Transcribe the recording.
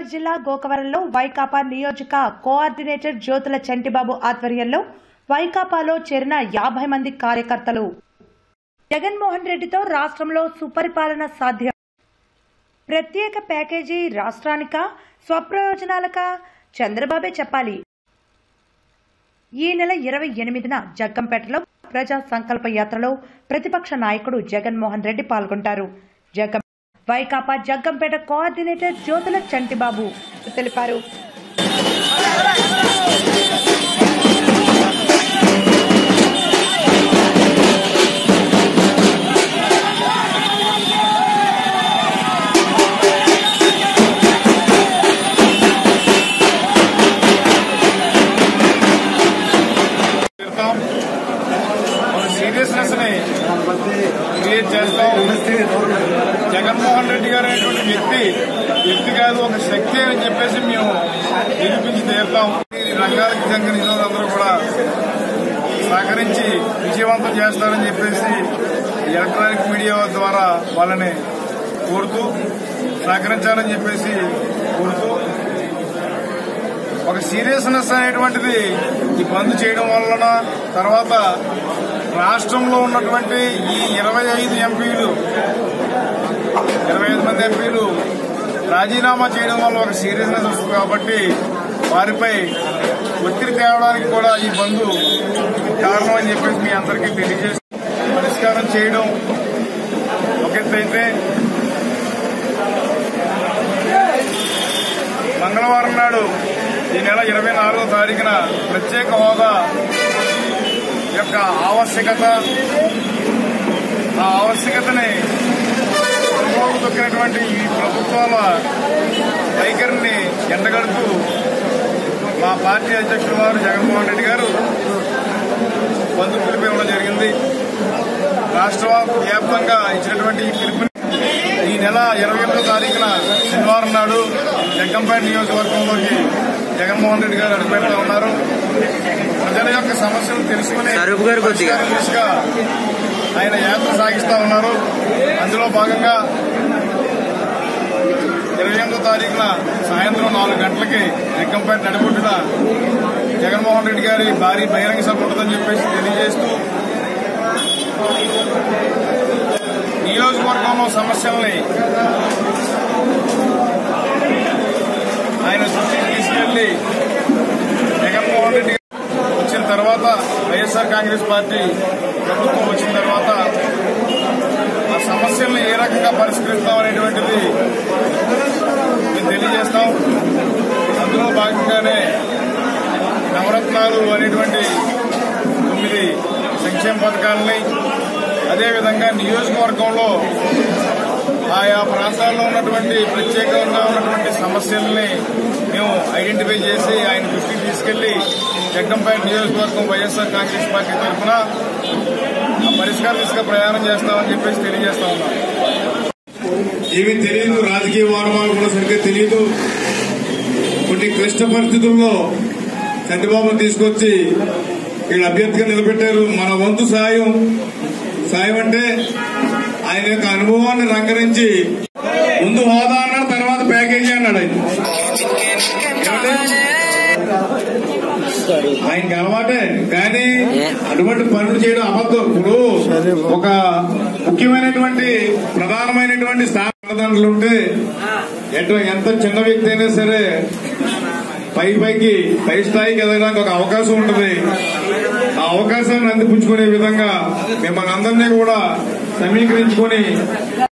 గోదావరి జిల్లా గోకవరంలో వైకాపా నియోజక కోఆర్డినేటర్ జ్యోతుల చంటిబాబు ఆధ్వర్యంలో వైకాపాలో చేరిన యాభై మంది కార్యకర్తలు జగన్మోహన్ రెడ్డితో రాష్ట్రంలో సుపరిపాలన సాధ్యం ప్రత్యేక ప్యాకేజీ రాష్ట్రానిక స్వప్రయోజనాలక చంద్రబాబే చెప్పాలి ఈ నెల ఇరవై ఎనిమిదిన జగ్గంపేటలో ప్రజా సంకల్ప యాత్రలో ప్రతిపక్ష నాయకుడు జగన్మోహన్ రెడ్డి పాల్గొంటారు జగ్గం వైకాపా జగ్గంపేట కోఆర్డినేటర్ జ్యోతుల చంటిబాబు తెలిపారు పెడతాం ఒక సీరియస్నెస్ ని క్రియేట్ చేస్తాం జగన్మోహన్ రెడ్డి గారు అనేటువంటి వ్యక్తి వ్యక్తి కాదు ఒక శక్తి అని చెప్పేసి మేము నిరూపించి తీరుతాం ఈ రంగాలకు చెందిన అందరూ కూడా సహకరించి విజయవంతం చేస్తారని చెప్పేసి ఎలక్ట్రానిక్ మీడియా ద్వారా వాళ్ళని కోరుతూ సహకరించాలని చెప్పేసి కోరుతూ ఒక సీరియస్నెస్ అనేటువంటిది ఈ బంద్ చేయడం వలన తర్వాత రాష్ట్రంలో ఉన్నటువంటి ఈ ఇరవై ఐదు ఎంపీలు ఇరవై ఐదు మంది ఎంపీలు రాజీనామా చేయడం వల్ల ఒక సీరియస్నెస్ వస్తుంది కాబట్టి వారిపై ఒత్తిడి తేవడానికి కూడా ఈ బంధు కారణం అని చెప్పేసి మీ అందరికీ తెలియజేసి పరిష్కారం చేయడం ఒక ఎత్తైతే మంగళవారం నాడు ఈ నెల ఇరవై నాలుగో తారీఖున ప్రత్యేక హోదా యొక్క ఆవశ్యకత ఆ ఆవశ్యకతని అనుభవం తొక్కినటువంటి ఈ ప్రభుత్వాల వైఖరిని ఎండగడుతూ మా పార్టీ అధ్యక్షుడు వారు జగన్మోహన్ రెడ్డి గారు బంధు పిలుపు ఇవ్వడం జరిగింది రాష్ట్ర వ్యాప్తంగా ఇచ్చినటువంటి ఈ పిలుపుని ఈ నెల ఇరవై ఎనిమిదో తారీఖున శనివారం నాడు జగ్గంపేట నియోజకవర్గంలోకి జగన్మోహన్ రెడ్డి గారు అడుగుపెడతా ఉన్నారు ప్రజల యొక్క సమస్యలు తెలుసుకుని స్వరూప్ గారు కొద్దిగా. పరిష్కారం దిశగా ఆయన యాత్ర సాగిస్తా ఉన్నారు అందులో భాగంగా ఇరవై ఎనిమిదో తారీఖున సాయంత్రం నాలుగు గంటలకి జగ్గంపేట నడిబొడ్డున జగన్మోహన్ రెడ్డి గారి భారీ బహిరంగ సభ ఉంటుందని చెప్పేసి తెలియజేస్తూ నియోజకవర్గంలో సమస్యల్ని ఆయన దృష్టికి తీసుకెళ్లి జగన్మోహన్ రెడ్డి గారు వచ్చిన తర్వాత వైఎస్ఆర్ కాంగ్రెస్ పార్టీ ప్రభుత్వం వచ్చిన తర్వాత ఆ సమస్యల్ని ఏ రకంగా పరిష్కరిస్తాం అనేటువంటిది మేము తెలియజేస్తాం అందులో భాగంగానే నవరత్నాలు అనేటువంటి తొమ్మిది సంక్షేమ పథకాలని అదేవిధంగా నియోజకవర్గంలో ఆయా ప్రాంతాల్లో ఉన్నటువంటి ప్రత్యేకంగా ఉన్నటువంటి సమస్యల్ని మేము ఐడెంటిఫై చేసి ఆయన దృష్టికి తీసుకెళ్లి జగ్గంపేట నియోజకవర్గం వైఎస్ఆర్ కాంగ్రెస్ పార్టీ తరఫున ఆ పరిష్కార దిశగా ప్రయాణం చేస్తామని చెప్పేసి తెలియజేస్తా ఉన్నాం ఏమీ తెలియదు రాజకీయ వారమాలు కూడా సరిగ్గా తెలియదు కొన్ని క్లిష్ట పరిస్థితుల్లో చంద్రబాబు తీసుకొచ్చి ఇక్కడ అభ్యర్థిగా నిలబెట్టారు మన వంతు సాయం సాయం అంటే ఆయన యొక్క అనుభవాన్ని రంగరించి ముందు హోదా అన్నాడు తర్వాత ప్యాకేజీ అన్నాడు ఆయన ఏమండి? ఆయనకి అలవాటే కానీ అటువంటి పనులు చేయడం అబద్ధం ఇప్పుడు ఒక ముఖ్యమైనటువంటి ప్రధానమైనటువంటి స్థానాలు ఉంటే ఎటు ఎంత చిన్న వ్యక్తి అయినా సరే పై పైకి పై స్థాయికి ఎదగడానికి ఒక అవకాశం ఉంటుంది ఆ అవకాశాన్ని అందిపుచ్చుకునే విధంగా మిమ్మల్ని అందరినీ కూడా సమీకరించుకొని